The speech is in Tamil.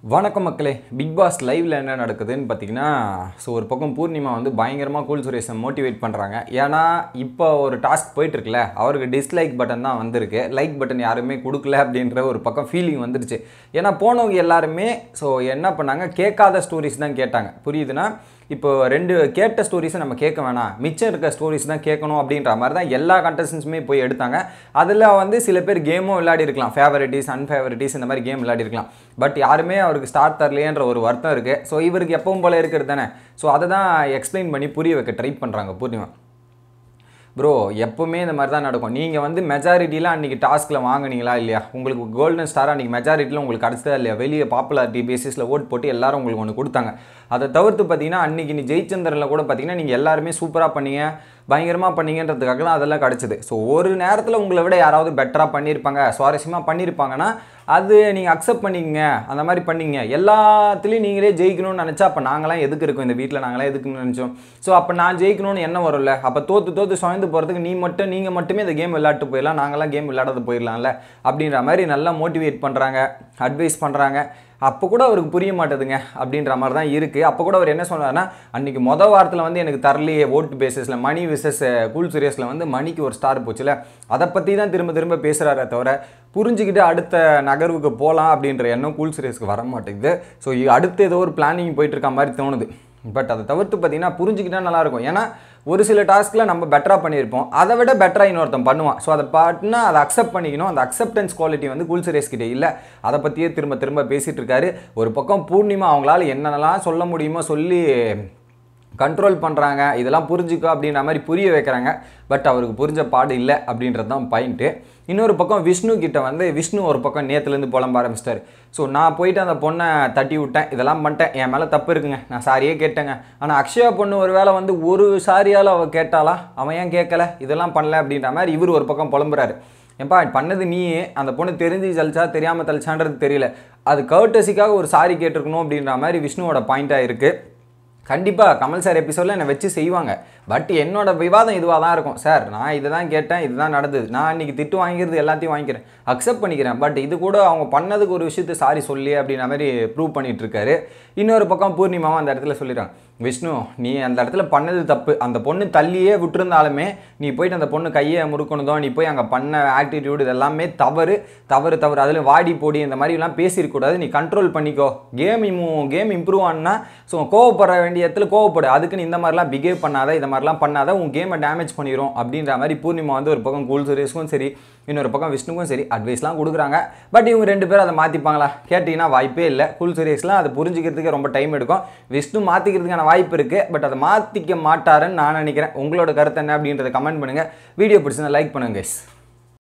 வணக்கம் மக்களே பிக் பாஸ் லைவ்ல என்ன நடக்குதுன்னு பார்த்தீங்கன்னா ஸோ ஒரு பக்கம் பூர்ணிமா வந்து பயங்கரமாக கூல் சுரேஷை மோட்டிவேட் பண்ணுறாங்க ஏன்னா இப்போ ஒரு டாஸ்க் போயிட்டு இருக்குல்ல அவருக்கு டிஸ்லைக் பட்டன் தான் வந்திருக்கு லைக் பட்டன் யாருமே கொடுக்கல அப்படின்ற ஒரு பக்கம் ஃபீலிங் வந்துடுச்சு ஏன்னா போனவங்க எல்லாருமே ஸோ என்ன பண்ணாங்க கேட்காத ஸ்டோரிஸ் தான் கேட்டாங்க புரியுதுன்னா இப்போ ரெண்டு கேட்ட ஸ்டோரிஸை நம்ம கேட்க வேணாம் மிச்சம் இருக்க ஸ்டோரிஸ் தான் கேட்கணும் அப்படின்ற மாதிரி தான் எல்லா கண்டஸ்டன்ஸுமே போய் எடுத்தாங்க அதில் வந்து சில பேர் கேமும் விளையாடி இருக்கலாம் ஃபேவரட்டிஸ் அன்ஃபேவரட்டிஸ் இந்த மாதிரி கேம் விளையாடி இருக்கலாம் பட் யாருமே அவருக்கு ஸ்டார்ட் தரலையேன்ற ஒரு வருத்தம் இருக்குது ஸோ இவருக்கு எப்பவும் போல இருக்கிறது தானே ஸோ அதை தான் எக்ஸ்பிளைன் பண்ணி புரிய வைக்க ட்ரை பண்ணுறாங்க பூர்ணிமா ப்ரோ எப்பவுமே இந்த மாதிரி தான் நடக்கும் நீங்கள் வந்து மெஜாரிட்டியில் அன்றைக்கி டாஸ்கில் வாங்குனீங்களா இல்லையா உங்களுக்கு கோல்டன் ஸ்டார் அன்றைக்கி மெஜாரிட்டியில் உங்களுக்கு கிடச்சதா இல்லையா வெளியே பாப்புலாரிட்டி பேசிஸில் ஓட் போட்டு எல்லாரும் உங்களுக்கு ஒன்று கொடுத்தாங்க அதை தவிர்த்து பார்த்தீங்கன்னா அன்றைக்கி நீ ஜெயிச்சந்திரனில் கூட பார்த்தீங்கன்னா நீங்கள் எல்லாருமே சூப்பராக பண்ணீங்க பயங்கரமாக பண்ணீங்கன்றதுக்காக தான் அதெல்லாம் கிடச்சிது ஸோ ஒரு நேரத்தில் உங்களை விட யாராவது பெட்டராக பண்ணியிருப்பாங்க சுவாரஸ்யமாக பண்ணியிருப்பாங்கன்னா அது நீங்கள் அக்செப்ட் பண்ணிக்கங்க அந்த மாதிரி பண்ணிங்க எல்லாத்துலேயும் நீங்களே ஜெயிக்கணும்னு நினச்சா அப்போ நாங்களாம் எதுக்கு இருக்கோம் இந்த வீட்டில் நாங்களாம் எதுக்குன்னு நினச்சோம் ஸோ அப்போ நான் ஜெயிக்கணும்னு என்ன வரும்ல அப்போ தோற்று தோற்று சுயந்து போகிறதுக்கு நீ மட்டும் நீங்கள் மட்டுமே இந்த கேம் விளையாட்டு போயிடலாம் நாங்களாம் கேம் விளையாடாத போயிடலாம்ல அப்படின்ற மாதிரி நல்லா மோட்டிவேட் பண்ணுறாங்க அட்வைஸ் பண்ணுறாங்க அப்போ கூட அவருக்கு புரிய மாட்டேதுங்க அப்படின்ற மாதிரி தான் இருக்குது அப்போ கூட அவர் என்ன சொன்னார்னா அன்றைக்கி மொதல் வாரத்தில் வந்து எனக்கு தரலையே ஓட்டு பேசிஸில் மணி விசஸ் கூல் சீரியஸில் வந்து மணிக்கு ஒரு ஸ்டார் போச்சுல அதை பற்றி தான் திரும்ப திரும்ப பேசுகிறாரே தவிர புரிஞ்சுக்கிட்டு அடுத்த நகர்வுக்கு போகலாம் அப்படின்ற எண்ணம் கூல் சீரியஸ்க்கு வர மாட்டேங்குது ஸோ அடுத்து ஏதோ ஒரு பிளானிங் போயிட்டு இருக்க மாதிரி தோணுது பட் அதை தவிர்த்து பார்த்தீங்கன்னா புரிஞ்சுக்கிட்டா நல்லாயிருக்கும் ஏன்னா ஒரு சில டாஸ்கில் நம்ம பெட்டராக பண்ணியிருப்போம் அதை விட பெட்டராக இன்னொருத்தன் பண்ணுவான் ஸோ அதை பாட்டுனா அதை அக்செப்ட் பண்ணிக்கணும் அந்த அக்செப்டன்ஸ் குவாலிட்டி வந்து கூல் சுரேஷ் கிட்டே இல்லை அதை பற்றியே திரும்ப திரும்ப பேசிகிட்டு இருக்காரு ஒரு பக்கம் பூர்ணிமா அவங்களால என்னென்னலாம் சொல்ல முடியுமோ சொல்லி கண்ட்ரோல் பண்ணுறாங்க இதெல்லாம் புரிஞ்சுக்கோ அப்படின்ற மாதிரி புரிய வைக்கிறாங்க பட் அவருக்கு புரிஞ்ச பாடு இல்லை அப்படின்றது தான் பாயிண்ட்டு இன்னொரு பக்கம் விஷ்ணு கிட்ட வந்து விஷ்ணு ஒரு பக்கம் நேற்றுலேருந்து புலம்ப ஆரம்பிச்சிட்டாரு ஸோ நான் போயிட்டு அந்த பொண்ணை தட்டி விட்டேன் இதெல்லாம் பண்ணிட்டேன் என் மேலே தப்பு இருக்குங்க நான் சாரியே கேட்டேங்க ஆனால் அக்ஷயா பொண்ணு ஒரு வேளை வந்து ஒரு சாரியால் அவள் கேட்டாளா அவன் ஏன் கேட்கல இதெல்லாம் பண்ணல அப்படின்ற மாதிரி இவர் ஒரு பக்கம் புலம்புறாரு ஏப்பா பண்ணது நீ அந்த பொண்ணு தெரிஞ்சு தலிச்சா தெரியாமல் தலிச்சான்றது தெரியல அது கர்டசிக்காக ஒரு சாரி கேட்டிருக்கணும் அப்படின்ற மாதிரி விஷ்ணுவோட பாயிண்ட்டாக இருக்குது கண்டிப்பாக கமல் சார் எபிசோடில் என்னை வச்சு செய்வாங்க பட் என்னோட விவாதம் இதுவாக தான் இருக்கும் சார் நான் இதை தான் கேட்டேன் இதுதான் நடந்தது நான் இன்றைக்கி திட்டு வாங்கிறது எல்லாத்தையும் வாங்கிக்கிறேன் அக்செப்ட் பண்ணிக்கிறேன் பட் இது கூட அவங்க பண்ணதுக்கு ஒரு விஷயத்தை சாரி சொல்லி அப்படின்ற மாதிரி ப்ரூவ் பண்ணிட்டு இருக்காரு இன்னொரு பக்கம் பூர்ணிமாவும் அந்த இடத்துல சொல்லிடுறாங்க விஷ்ணு நீ அந்த இடத்துல பண்ணது தப்பு அந்த பொண்ணு தள்ளியே விட்டுருந்தாலுமே நீ போயிட்டு அந்த பொண்ணு கையை முறுக்கணுதோ நீ போய் அங்கே பண்ண ஆட்டிடியூடு இதெல்லாமே தவறு தவறு தவறு அதில் வாடி போடி இந்த மாதிரிலாம் பேசியிருக்கூடாது நீ கண்ட்ரோல் பண்ணிக்கோ கேம் இம்மு கேம் இம்ப்ரூவ் ஆனால் ஸோ கோவப்பட வேண்டிய இடத்துல கோவப்படு அதுக்குன்னு இந்த மாதிரிலாம் பிஹேவ் பண்ணாத இந்த மாதிரிலாம் பண்ணாத உன் கேமை டேமேஜ் பண்ணிடும் அப்படின்ற மாதிரி பூர்ணிமா வந்து ஒரு பக்கம் கூல் சுரேஷ்க்கும் சரி இன்னொரு பக்கம் விஷ்ணுக்கும் சரி அட்வைஸ்லாம் கொடுக்குறாங்க பட் இவங்க ரெண்டு பேரும் அதை மாற்றிப்பாங்களா கேட்டிங்கன்னா வாய்ப்பே இல்லை கூல் சுரேஷ்லாம் அதை புரிஞ்சுக்கிறதுக்கு ரொம்ப டைம் எடுக்கும் விஷ்ணு மாற்றிக்கிறதுக்கான வாய்ப்பு இருக்குது பட் அதை மாற்றிக்க மாட்டாருன்னு நான் நினைக்கிறேன் உங்களோட கருத்து என்ன அப்படின்றத கமெண்ட் பண்ணுங்கள் வீடியோ பிடிச்சிருந்தா லைக் பண்ணுங்க guys